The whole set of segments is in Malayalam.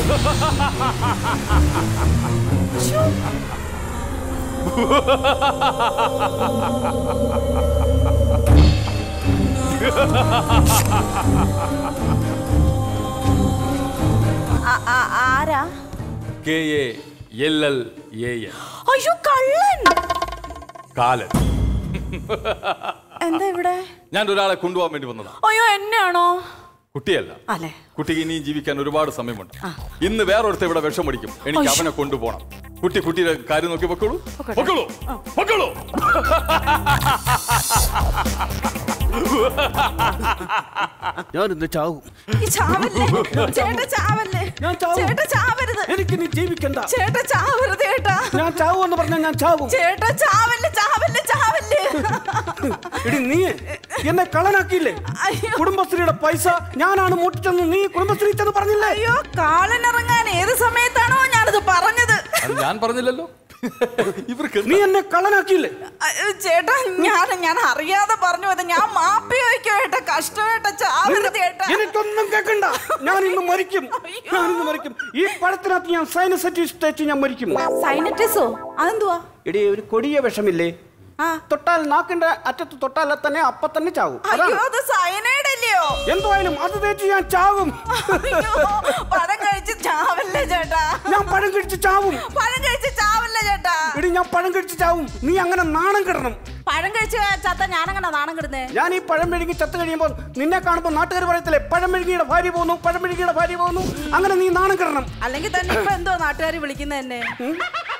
ആ- ആ- ആരാ K A L L A N അയ്യോ കള്ളൻ കാലൻ എന്താ ഇവിടെ ഞാൻ ഒരാളെ കൊണ്ടുപോകാൻ വേണ്ടി വന്നതാ അയ്യോ എന്നെയാണോ കുട്ടിയല്ല അല്ലേ കുട്ടിക്ക് ഇനിയും ജീവിക്കാൻ ഒരുപാട് സമയമുണ്ട് ഇന്ന് വേറൊരുത്ത ഇവിടെ വിഷം അടിക്കും എനിക്ക് അവനെ കൊണ്ടുപോകണം കുട്ടി കുട്ടിയുടെ കാര്യം നോക്കി പൊക്കോളൂ പൊക്കോളൂ പൊക്കോളൂ ഞാൻ ഇന്ന് ചാവും ഈ ചാവല്ലേ ചേട്ടാ ചാവല്ലേ ഞാൻ ചാവും. ചേട്ടാ ചാവരുത് എനിക്ക് നീ ജീവിക്കണ്ട ചേട്ടാ ചാവരുത് ചേട്ടാ ഞാൻ ചാവും എന്ന് പറഞ്ഞാൽ ഞാൻ ചാവും ചേട്ടാ ചാവല്ലേ ചാവല്ലേ ചാവല്ലേ എടി നീ എന്നെ കള്ളനാക്കിയില്ലേ അയ്യോ. കുടുംബശ്രീയുടെ പൈസ ഞാനാണ് മോട്ടിച്ചെന്ന് നീ കുടുംബശ്രീ ചെന്ന് പറഞ്ഞില്ലേ അയ്യോ കാളനിറങ്ങാൻ ഏത് സമയത്താണോ ഞാനത് പറഞ്ഞത് അത് ഞാൻ പറഞ്ഞില്ലല്ലോ ഇവർക്ക് നീ എന്നെ കള്ളനാക്കിയില്ലേ അയ്യോ, ചേട്ടാ ഞാൻ ഞാൻ അറിയാതെ പറഞ്ഞു പോയത് ഞാൻ മാപ്പി വയ്ക്കോ ഏട്ടാ കഷ്ടമായിട്ടാ ചാവരുത് ചേട്ടാ എനിക്കൊന്നും കേൾക്കണ്ട ഞാൻ ഇന്ന് മരിക്കും അയ്യോ. ഞാൻ ഇന്ന് മരിക്കും ഈ പഴത്തിനകത്ത് ഞാൻ സൈനസൈറ്റിസ് തേച്ച് ഞാൻ മരിക്കും സൈനറ്റിസോ അതെന്തുവാ എടി ഒരു കൊടിയ വിഷമില്ലേ ആ തൊട്ടാൽ നാക്കിന്റെ അറ്റത്ത് തൊട്ടാൽ തന്നെ അപ്പൊ തന്നെ ചാവും അയ്യോ അതാണ് അത് സയനൈഡ് അല്ലയോ എന്തായാലും അത് തേച്ച് ഞാൻ ചാവും അയ്യോ പഴം കഴിച്ച് ചാവല്ലേ ചേട്ടാ ഞാൻ പഴം കഴിച്ച് ചാവും പഴം കഴിച്ച് ചാവല്ലേ ചേട്ടാ എടി ഞാൻ പഴം കഴിച്ച് ചാവും നീ അങ്ങനെ നാണം കിടണം പഴം കഴിച്ച് ചത്ത ഞാനങ്ങനെ നാണം കിടുന്നേ ഞാൻ ഈ പഴം മെഴുകി ചത്ത് കഴിയുമ്പോൾ നിന്നെ കാണുമ്പോൾ നാട്ടുകാർ പറയത്തില്ലേ പഴം മെഴുകിയുടെ ഭാര്യ പോകുന്നു പഴം മെഴുകിയുടെ ഭാര്യ പോകുന്നു അങ്ങനെ നീ നാണം കിടണം അല്ലെങ്കിൽ തന്നെ ഇപ്പൊ എന്തോ നാട്ടുകാർ വിളിക്കുന്നത് എന്നെ ഉം?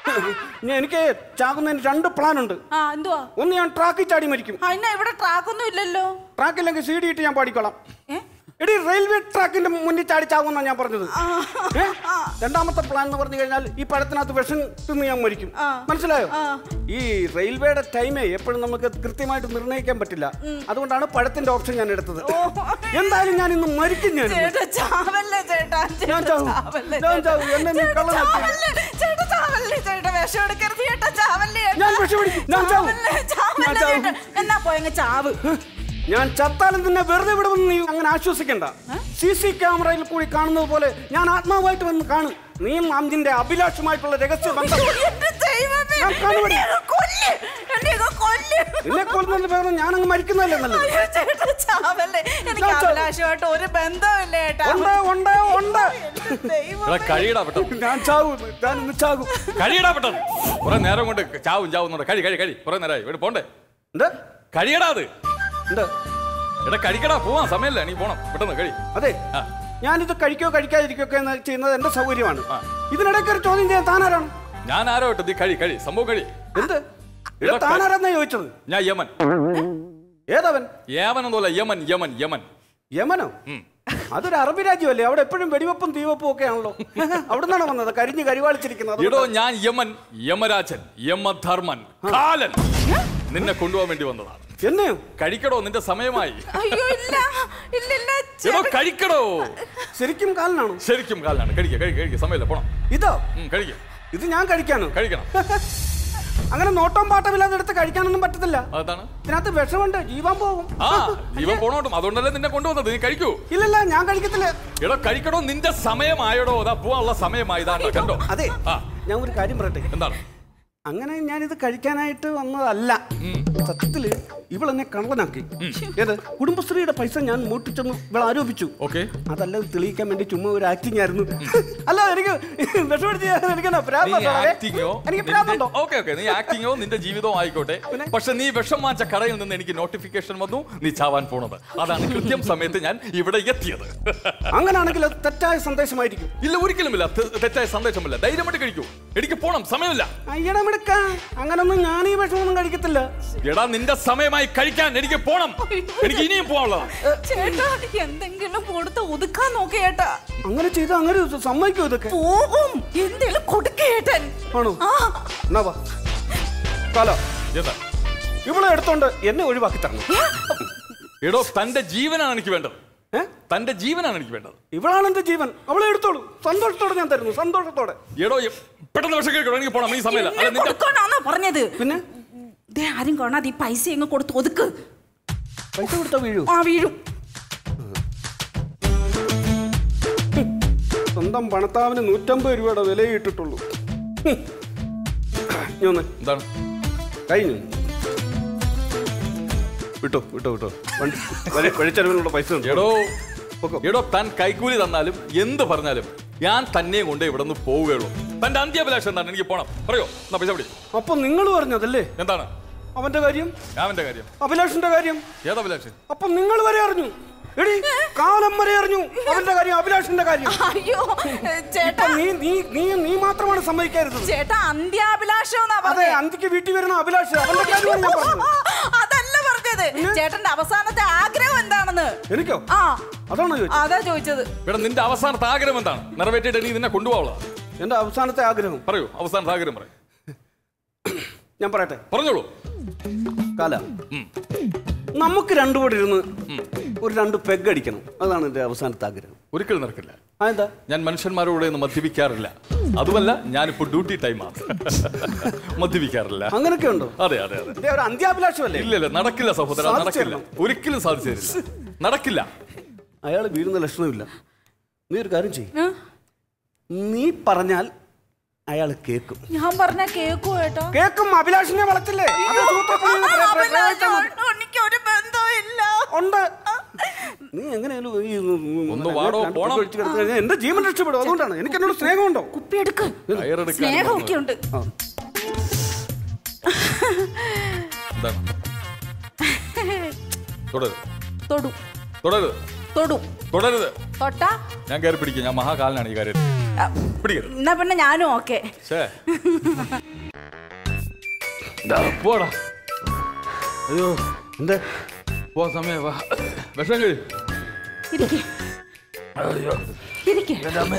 ഞാൻ- എനിക്ക് ചാകുന്നതിന് രണ്ട് പ്ലാൻ ഉണ്ട് ആ എന്തുവാ ഒന്ന് ഞാൻ ട്രാക്കിൽ ചാടി മരിക്കും അതിനെ ഇവിടെ ട്രാക്കൊന്നും ഇല്ലല്ലോ ട്രാക്കില്ലെങ്കിൽ സി ഡി ഇട്ട് ഞാൻ പാടിക്കോളാം ഏ? എടി റെയിൽവേ ട്രാക്കിന്റെ മുന്നിൽ ചാടി ചാകുമെന്നാണ് ഞാൻ പറഞ്ഞത് ഏ? രണ്ടാമത്തെ പ്ലാൻ എന്ന് പറഞ്ഞു കഴിഞ്ഞാൽ ഈ പഴത്തിനകത്ത് വിഷം തിന്ന് ഞാൻ മരിക്കും ആ. മനസ്സിലായോ ആ. ഈ റെയിൽവേയുടെ ടൈമേ എപ്പോഴും നമുക്ക് കൃത്യമായിട്ട് നിർണ്ണയിക്കാൻ പറ്റില്ല അതുകൊണ്ടാണ് പഴത്തിന്റെ ഓപ്ഷൻ ഞാൻ എടുത്തത് എന്തായാലും ഞാൻ ഇന്ന് മരിക്കും ഞാൻ ഇന്ന്. ചേട്ടാ ചാവല്ലേ ചേട്ടാ ചേട്ടാ ഞാൻ ചാവും. ചാവല്ലേ ഞാൻ ചേട്ടാ. ചാവും. എന്നെ നീ ചേട്ടാ കള്ളനാക്കി. ചാവല്ലേ. ചേട്ടാ ചാവല്ലേ ചേട്ടാ വിഷം എടുക്കരുത് ചേട്ടാ ചാവല്ലേ ഞാൻ വിഷം പിടിക്കും. ഞാൻ ചാവും. ചാവല്ലേ, ചാവല്ലേ ഞാൻ ചാവും. ചേട്ടാ. എന്നാ പോയങ്ങ് ചാവ് ഞാൻ ചത്താലും തന്നെ വെറുതെ വിടുമെന്ന് നീ അങ്ങനെ ആശ്വസിക്കണ്ട സി സി ക്യാമറയിൽ കൂടി കാണുന്നത് പോലെ ഞാൻ ആത്മാവായിട്ട് വന്ന് കാണും നീയും അഞ്ചിന്റെ അഭിലാഷമായിട്ടുള്ള രഹസ്യ ബന്ധം എന്റെ ദൈവമേ ഞാൻ കാണുവടി. എന്നെയൊക്കെ കൊല്ല്. എന്നെയൊക്കെ കൊല്ല്. നിന്നെ കൊല്ലുന്നതിന് പകരം ഞാൻ അങ്ങ് മരിക്കുന്നതല്ലേ നല്ലത് അയ്യോ, ചേട്ടാ ചാവല്ലേ എനിക്ക് ഞാൻ ചാവും. അഭിലാഷമായിട്ട് ഒരു ബന്ധമില്ല ചേട്ടാ ഉണ്ട് ഉണ്ട് ഉണ്ട് എന്റെ ദൈവമേ. എടാ കഴിയടാ പെട്ടെന്ന് ഞാൻ ചാവും ഞാൻ ഇന്ന് ചാകും കഴിയടാ പെട്ടെന്ന് കുറെ നേരം കൊണ്ട് ചാവും ചാവുന്നുണ്ട് കഴി കഴി കഴി കുറെ നേരമായി ഇവിടെ പോണ്ടേ എന്ത് കഴിയടാ അത് എന്ത് എടാ കഴിക്കടാ പോവാൻ സമയമില്ല നീ പോണം പെട്ടെന്ന് കഴി അതെ ആ. ഞാനിത് കഴിക്കോ കഴിക്കാതിരിക്കോ ഒക്കെ എന്ന് ചെയ്യുന്നത് എന്റെ സൗകര്യമാണ് ആ. ഇതിനിടയ്ക്ക് ഒരു ചോദ്യം ചെയ്യാൻ താനാരാണ് ഞാൻ ആരോ ഇട്ട് നീ കഴി കഴി സംഭവം കഴി എന്ത് ഇവിടെ താനാരാന്നാ ചോദിച്ചത് ഞാൻ യമൻ ഏതവൻ യമൻ എന്നല്ല യമൻ യമൻ യമൻ യമനോ ഉം. അതൊരു അറബി രാജ്യമല്ലേ അവിടെ എപ്പോഴും വെടിവെപ്പും തീവെപ്പും ഒക്കെ ആണല്ലോ അവിടെ നിന്നാണ് വന്നത് കരിഞ്ഞ് കരിവാളിച്ചിരിക്കുന്നത് ഇടോ ഞാൻ യമൻ യമരാജൻ യമധർമ്മൻ കാലൻ നിന്നെ കൊണ്ടുപോകാൻ വേണ്ടി വന്നതാണ് എന്നെയോ കഴിക്കടോ നിന്റെ സമയമായി അയ്യോ ഇല്ല ഇല്ല ഇല്ല എടോ ചേട്ടാ. കഴിക്കടോ ശരിക്കും കാലനാണോ ശരിക്കും കാലാണ് കഴിക്കുക കഴിക്കുക കഴിക്കുക സമയമില്ല പോണം ഇതോ കഴിക്കുക ഇത് ഞാൻ കഴിക്കാനോ കഴിക്കണം അങ്ങനെ നോട്ടം പാട്ടമില്ലാതെ എടുത്ത് കഴിക്കാനൊന്നും പറ്റത്തില്ല അതാണ് ഇതിനകത്ത് വിഷമുണ്ട് ജീവൻ പോകും ആ ജീവൻ പോണോട്ടും അതുകൊണ്ടല്ലേ നിന്നെ കൊണ്ടുവന്നത് നീ കഴിക്കൂ ഇല്ലല്ല ഞാൻ കഴിക്കത്തില്ല എടോ കഴിക്കടോ നിന്റെ സമയമായടോ അതാ പോവാനുള്ള സമയമായി ഇതാണ്ടോ കണ്ടോ അതെ ആ ഞാൻ ഒരു കാര്യം പറയട്ടെ എന്താണ് അങ്ങനെ ഞാനിത് കഴിക്കാനായിട്ട് വന്നതല്ല സത്യത്തില് ഇവളെന്നെ കള്ളനാക്കി ഏത് കുടുംബശ്രീയുടെ പൈസ ഞാൻ മോട്ടിച്ചെന്ന് ഇവൾ ആരോപിച്ചു ഓക്കെ അതല്ല ഇത് തെളിയിക്കാൻ വേണ്ടി ചുമ്മാ ഒരു ആക്ടിങ് ആയിരുന്നു അല്ല എനിക്ക് വിഷമടിച്ച് എനിക്ക് നീ പ്രാന്തുണ്ടോ അവിടെ? ആക്ടിങ്ങോ എനിക്ക് പ്രാന്തുണ്ടോ ഓക്കെ ഓക്കെ നീ ആക്ടിങ്ങോ നിന്റെ ജീവിതവും ആയിക്കോട്ടെ പക്ഷെ നീ വിഷം വാങ്ങിച്ച കടയിൽ നിന്ന് എനിക്ക് നോട്ടിഫിക്കേഷൻ വന്നു നീ ചാവാൻ പോണത് അതാണ് കൃത്യം സമയത്ത് ഞാൻ ഇവിടെ എത്തിയത് അങ്ങനാണെങ്കിൽ അത് തെറ്റായ സന്ദേശമായിരിക്കും ഇല്ല ഒരിക്കലുമില്ല തെ- തെറ്റായ സന്ദേശമില്ല ധൈര്യമായിട്ട് കഴിക്കൂ എനിക്ക് പോണം സമയമില്ല അയ്യടാ മിടുക്ക അങ്ങനൊന്നും ഞാൻ ഈ വിഷമൊന്നും കഴിക്കത്തില്ല എടാ നിന്റെ സമയമായി കഴിക്കാൻ എനിക്ക് പോണം എനിക്ക് ഇനിയും പോകാനുള്ളതാണ് ചേട്ടാ എന്തെങ്കിലും കൊടുത്ത് ഒതുക്കാൻ നോക്ക് ചേട്ടാ അങ്ങനെ ചെയ്ത് അങ്ങനെ സമ്മതിക്കോ ഇതൊക്കെ പോകും എന്തെങ്കിലും കൊടുക്കേട്ടൻ ആണോ ആ എന്നാ വാ കാലോ എന്താ ഇവളെ എടുത്തോണ്ട് എന്നെ ഒഴിവാക്കി തരണം എടോ തന്റെ ജീവനാണ് എനിക്ക് വേണ്ടത് ഏ തന്റെ ജീവനാണ് എനിക്ക് വേണ്ടത് ഇവളാണ് എന്റെ ജീവൻ അവളെ എടുത്തോളൂ സന്തോഷത്തോടെ ഞാൻ തരുന്നു സന്തോഷത്തോടെ എടോ എ- പെട്ടെന്ന് വിഷം കഴിക്കണം എനിക്ക് പോണം ഈ സമയമില്ല അല്ല നിന്റെ കൊടുക്കാനാണോ പറഞ്ഞത് പിന്നെ ദേ ആരും കാണാതെ ഈ പൈസ എങ്ങ് കൊടുത്ത് ഒതുക്ക് പൈസ കൊടുത്താ വീഴൂ ആ വീഴും സ്വന്തം പണത്താവിന് നൂറ്റമ്പത് രൂപയുടെ വില ഇട്ടിട്ടുള്ളൂ ഹും. ഇനി ഒന്ന് എന്താണ് കഴിഞ്ഞു വിട്ടോ വിട്ടോ വിട്ടോ വണ്ടി വഴി- വഴിച്ചെലവിനുള്ള പൈസ ഉണ്ട്. എടോ പൊക്കോ. എടോ താൻ കൈക്കൂലി തന്നാലും എന്ത് പറഞ്ഞാലും ഞാൻ തന്നെ കൊണ്ട് ഇവിടെ നിന്ന് പോവുകയുള്ളൂ തന്റെ അന്ത്യാഭിലാഷം എന്താണ് എനിക്ക് പോണം പറയോ എന്നാ പൈസ പിടി അപ്പൊ നിങ്ങൾ പറഞ്ഞതല്ലേ എന്താണ് അവന്റെ കാര്യം ഞാവന്റെ കാര്യം അഭിലാഷിന്റെ കാര്യം ഏതാ അഭിലാഷൻ അപ്പൊ നിങ്ങൾ വരെ അറിഞ്ഞു എടി കാലം വരെ അറിഞ്ഞു അവന്റെ കാര്യം അഭിലാഷിന്റെ കാര്യം അയ്യോ ഇപ്പൊ ചേട്ടാ നീ നീ നീ നീ മാത്രമാണ് സമ്മതിക്കരുത് ചേട്ടാ അന്ത്യാഭിലാഷം എന്നാ അതെ പറഞ്ഞേ അന്തിക്ക് വീട്ടിൽ വരുന്ന അഭിലാഷ് അവന്റെ കാര്യമാണ് ഞാൻ പറഞ്ഞത് അതല്ല പറഞ്ഞത് ചേട്ടന്റെ അവസാനത്തെ ആഗ്രഹം എന്താണെന്ന് എനിക്കോ ആ അതാണോ ചോദിച്ചത് അതാ ചോദിച്ചത് ഇവിടെ നിന്റെ അവസാനത്തെ ആഗ്രഹം എന്താണ് നിറവേറ്റിയിട്ട് നീ നിന്നെ കൊണ്ടുപോകാനുള്ള എന്റെ അവസാനത്തെ ആഗ്രഹം പറയൂ അവസാനത്തെ ആഗ്രഹം പറയും ഞാൻ പറയട്ടെ പറഞ്ഞോളൂ കാല നമുക്ക് രണ്ടുകൂടെ ഇരുന്ന് ഒരു രണ്ട് പെഗ് അടിക്കണം അതാണ് എന്റെ അവസാനത്തെ ആഗ്രഹം ഒരിക്കലും നടക്കില്ല അതെന്താ ഞാൻ മനുഷ്യന്മാരോട് ഒന്നും മദ്യപിക്കാറില്ല അതുമല്ല ഞാനിപ്പോ ഡ്യൂട്ടി ടൈമാണ് മദ്യപിക്കാറില്ല അങ്ങനൊക്കെ ഉണ്ടോ അതെ അതെ അതെ ഇതേ ഒരു അന്ത്യാഭിലാഷമല്ലേ ഇല്ല ഇല്ല നടക്കില്ല സഹോദര സാധിച്ചു നടക്കില്ല തരണം. ഒരിക്കലും സാധിച്ചു തരില്ല നടക്കില്ല അയാൾ വീഴുന്ന ലക്ഷണമില്ല നീ ഒരു കാര്യം ചെയ്യും ഏ? നീ പറഞ്ഞാൽ അയാൾ കേൾക്കും ഞാൻ പറഞ്ഞ കേക്കോ ഏട്ടാ കേൾക്കും അഭിലാഷിനെ വളച്ചില്ലേ അത് സൂത്രപ്പണി എന്ന് പ്ര- പ്ര- പ്രയോഗിച്ചാൽ മതി. എനിക്ക് ഒരു ബന്ധവും ഇല്ല ഉണ്ട് നീ എങ്ങനെയാലും ഈ ഒന്ന് വാടോ, രണ്ട് പോണം. പെഗ് ഒഴിച്ച് കിടന്ന് കഴിഞ്ഞാൽ എന്റെ ജീവൻ രക്ഷപ്പെടും അതുകൊണ്ടാണ് എനിക്ക് എന്നോട് സ്നേഹമുണ്ടോ കുപ്പി എടുക്ക് കയറെടുക്കാൻ സ്നേഹമൊക്കെ ഉണ്ട് ആ. എന്താണ് തുടരുത് തൊടു തുടരുത് തൊടു തുടരുത് തൊട്ടാ ഞാൻ കയറി പിടിക്കും ഞാൻ മഹാകാലനാണ് ഈ കാര്യം ആ, പിടിക്കരുത് എന്നാ പിന്നെ ഞാനും ഓക്കെ ഛേ. ദാ, പോടാ അയ്യോ എന്താ പോ സമയം വാ വിഷം കഴി ഇരിക്കെ അയ്യോ ഇരിക്കെ എൻ്റെ അമ്മേ.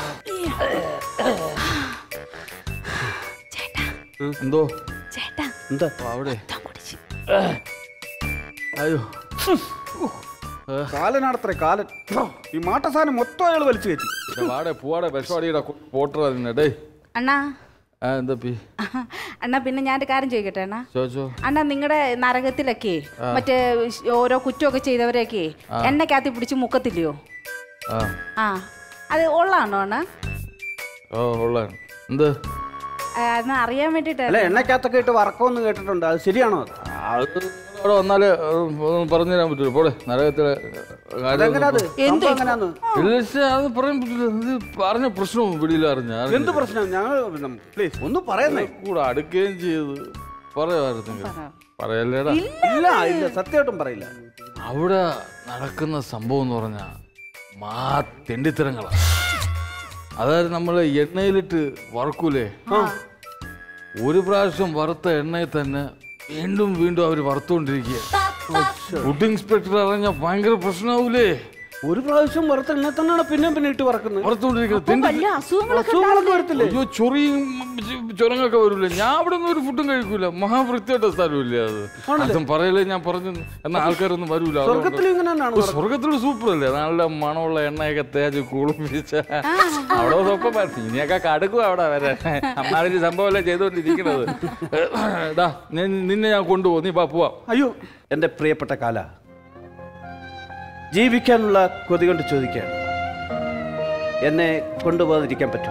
ചേട്ടാ എന്തോ ചേട്ടാ എന്താ ഓ, അവിടെ ഞാൻ കുടിച്ച് അയ്യോ കാലനാടത്രേ കാലൻ ഈ മാട്ടസാനം മൊത്തം അയാൾ വലിച്ചു കയറ്റി ഇത് വാടെ പൂവാടെ വിഷവാടിയുടെ പോട്ടർ അതിനെ ഡേ അണ്ണാ ആ എന്താ പി അണ്ണാ പിന്നെ ഞാൻ ഒരു കാര്യം ചോദിക്കട്ടെ അണ്ണാ ചോദിച്ചോ അണ്ണാ നിങ്ങളുടെ നരകത്തിലൊക്കെ മറ്റേ ഷ് ഓരോ കുറ്റമൊക്കെ ചെയ്തവരെയൊക്കെ എണ്ണക്കകത്തി പിടിച്ച് മുക്കത്തില്ലയോ ആ ആ അത് ഉള്ളാണോ അണ്ണാ ഓ ഉള്ളതാണ് എന്ത് ആ, അന്ന് അറിയാൻ വേണ്ടിട്ട് അല്ല എണ്ണക്കകത്തൊക്കെ ഇട്ട് വറക്കമെന്ന് കേട്ടിട്ടുണ്ട് അത് ശരിയാണോ അത്? അത് അവിടെ വന്നാല് ഒന്നും പറഞ്ഞു തരാൻ പറ്റൂല പോടെ നരകത്തിലെ കാര്യം അതെങ്ങനെയാ അത് എന്ത്? സംഭവം എങ്ങനെയാന്ന് ഇല്ല ശ്ശെ, അത് പറയാൻ പറ്റില്ല ഇത് പറഞ്ഞ പ്രശ്നവും പിടിയില്ല അറിഞ്ഞ എന്ത് പ്രശ്നം ഞങ്ങൾ പ്ലീസ് ഒന്ന് പറയുന്നേ കൂടെ അടുക്കുകയും ചെയ്ത് പറയുമായിരുന്നെങ്കിൽ പറയല്ലേടാ ഇല്ല ഇല്ല സത്യമായിട്ടും പറയില്ല അവിടെ നടക്കുന്ന സംഭവം എന്ന് പറഞ്ഞാ മാ തെണ്ടിത്തരങ്ങളാ അതായത് നമ്മൾ എണ്ണയിലിട്ട് വറക്കൂലേ ഒരു പ്രാവശ്യം വറുത്ത എണ്ണയിൽ തന്നെ വീണ്ടും വീണ്ടും അവർ വറുത്തുകൊണ്ടിരിക്കുക ഫുഡ് ഇൻസ്പെക്ടർ അറിഞ്ഞാൽ ഭയങ്കര പ്രശ്നമാവൂലേ ഒരു പ്രാവശ്യം വറുത്ത എണ്ണ തന്നെയാണ് പിന്നെ പിന്നെ ഇട്ട് വറക്കുന്നത് വറുത്തുകൊണ്ടിരിക്കുന്നത് തെണ്ടി വലിയ അസുഖങ്ങളൊക്കെ അസുഖങ്ങളൊക്കെ വരത്തില്ലേ അയ്യോ ചൊറിയും ചുരങ്ങൊക്കെ വരൂലേ ഞാൻ അവിടെ നിന്ന് ഒരു ഫുഡും കഴിക്കൂല മഹാവൃത്തിയായിട്ട സ്ഥലമില്ലേ അത് അതും പറയലേ ഞാൻ പറഞ്ഞു എന്നാ ആൾക്കാരൊന്നും വരൂല അതുകൊണ്ട് സ്വർഗത്തിലും ഇങ്ങനെ തന്നെയാണ് ഓ, സ്വർഗത്തില് സൂപ്പർ അല്ലേ നല്ല മണമുള്ള എണ്ണയൊക്കെ തേച്ച് കുളിപ്പിച്ച അവിടെ സ്വപ്പം ഇനിയൊക്കെ കടുക്കും അവിടെ വരെ അമ്മാതിരി സംഭവമല്ലേ ചെയ്തോണ്ടിരിക്കണത് എടാ ഞാൻ- നിന്നെ ഞാൻ കൊണ്ടുപോകും നീ പാ പോവാം അയ്യോ എൻ്റെ പ്രിയപ്പെട്ട കാല ജീവിക്കാനുള്ള കൊതി കൊണ്ട് ചോദിക്കുകയാണ് എന്നെ കൊണ്ടുപോകാതിരിക്കാൻ പറ്റുമോ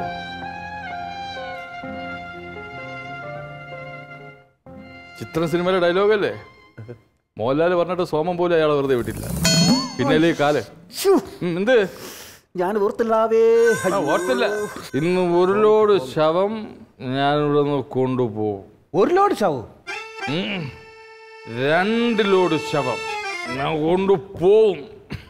ചിത്രം സിനിമയിലെ ഡയലോഗ് അല്ലേ മോഹൻലാൽ പറഞ്ഞിട്ട് സോമൻ പോലും അയാളെ വെറുതെ വിട്ടില്ല പിന്നെ കാല് ഉം, എന്ത് ഞാൻ ഓർത്തില്ലാവേ ആ, ഓർത്തില്ല ഇന്ന് ഒരു ലോഡ് ശവം ഞാനിവിടെ നിന്ന് കൊണ്ടുപോകും ഒരു ലോഡ് ചാവോ ഉം. രണ്ട് ലോഡ് ശവം ഞാൻ കൊണ്ടുപോവും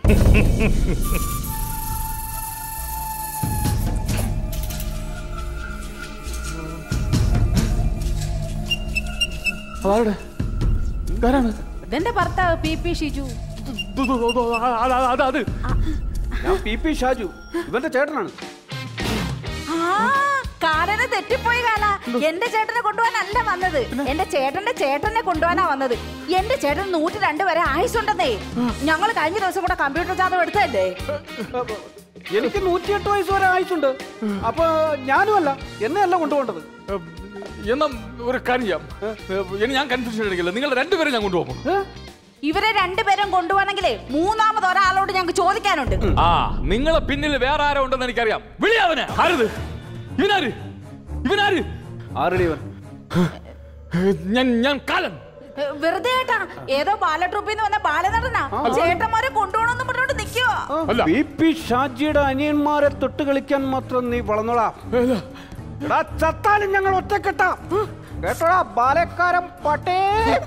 അതാരുടെ ആരാണ് ഇതെന്റെ ഭർത്താവ് പി പി ഷിജു അത് അത് ഞാൻ പി പി ഷാജു ഇവന്റെ ചേട്ടനാണ് ആ കാലനെ തെറ്റിപ്പോയി കാല എന്റെ ചേട്ടനെ കൊണ്ടുപോകാനല്ല വന്നത് എന്റെ ചേട്ടന്റെ ചേട്ടനെ കൊണ്ടുപോകാനാ വന്നത് എന്റെ ചേട്ടൻ നൂറ്റി രണ്ട് വരെ ആയുസുണ്ടെന്നേ ഞങ്ങൾ കഴിഞ്ഞ ദിവസം കൂടെ കമ്പ്യൂട്ടർ ജാതകം എടുത്തതല്ലേ എനിക്ക് നൂറ്റിയെട്ട് വയസ്സ് വരെ ആയിട്ടുണ്ട് അപ്പൊ ഞാനുമല്ല എന്നെ അല്ല കൊണ്ടുപോകേണ്ടത് എന്നാ ഒരു കാര്യം ചെയ്യാം ഇനി ഞാൻ കൺഫ്യൂഷൻ എടുക്കില്ല നിങ്ങൾ രണ്ടുപേരും ഞാൻ കൊണ്ടുപോകും ഏ? ഇവരെ രണ്ടുപേരും കൊണ്ടുപോകണമെങ്കിലേ മൂന്നാമത് ഒരാളോട് ഞങ്ങൾക്ക് ചോദിക്കാനുണ്ട് ആ നിങ്ങളെ പിന്നിൽ വേറെ ആരോ ഉണ്ടെന്ന് എനിക്കറിയാം വിളിയാവനെ ആരത് ഇവനാര് ഇവനാര് ആരുടെ ഇവൻ ഞാൻ ഞാൻ കാലൻ ഏ, വെറുതെ ഏട്ടാ ഏതോ ബാലട്രൂപ്പിൽ നിന്ന് വന്ന ബാലനടനാ ചേട്ടന്മാരെ കൊണ്ടുപോകണമെന്ന് പറഞ്ഞോണ്ട് നിൽക്കുവോ അല്ല. ബി പി ഷാജിയുടെ അനിയന്മാരെ തൊട്ട് കളിക്കാൻ മാത്രം നീ വളർന്നോളാ എടാ ചത്താലും ഞങ്ങൾ ഒറ്റക്കെട്ടാ കേട്ടോടാ ബാലക്കാരൻ പട്ടേ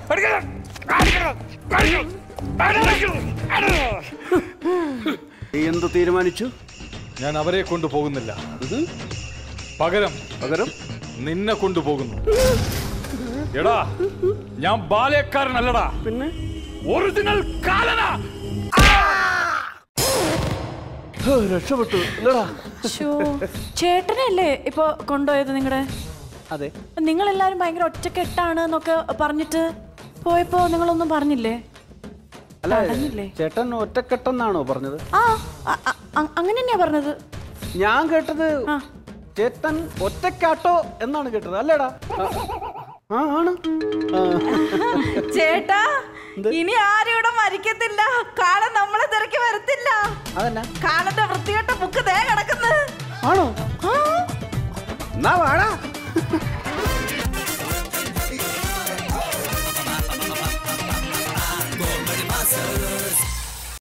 നീ എന്ത് തീരുമാനിച്ചു ഞാൻ അവരെ കൊണ്ടുപോകുന്നില്ല ഉം. പകരം പകരം നിന്നെ കൊണ്ടുപോകുന്നു എടാ ഞാൻ ബാല്യക്കാരനല്ലടാ പിന്നെ ഒറിജിനൽ കാലനാ ഹോ, രക്ഷപ്പെട്ടു ഇല്ലടാ ശ്ശോ, ചേട്ടനല്ലേ ഇപ്പൊ കൊണ്ടുപോയത് നിങ്ങളുടെ അതെ നിങ്ങൾ എല്ലാരും ഭയങ്കര ഒറ്റക്കെട്ടാണ് എന്നൊക്കെ പറഞ്ഞിട്ട് പോയപ്പോ നിങ്ങളൊന്നും പറഞ്ഞില്ലേ അല്ല തടഞ്ഞില്ലേ? ചേട്ടൻ ഒറ്റക്കെട്ടെന്നാണോ പറഞ്ഞത് ആ അ- അ- അ- അങ്ങനെ തന്നെയാ പറഞ്ഞത് ഞാൻ കേട്ടത് ആ. ചേട്ടൻ ഒറ്റക്കാട്ടോ എന്നാണ് കേട്ടത് അല്ലേടാ ആ, ആ ആണ് ആ. ചേട്ടാ ഇനി ആരും ഇവിടെ മരിക്കത്തില്ല കാലം നമ്മളെ തിരക്കി വരത്തില്ല അതന്നെ കാലന്റെ വൃത്തികെട്ട ബുക്ക് ദേ കിടക്കുന്നത് ആണോ എന്നാ വാടാ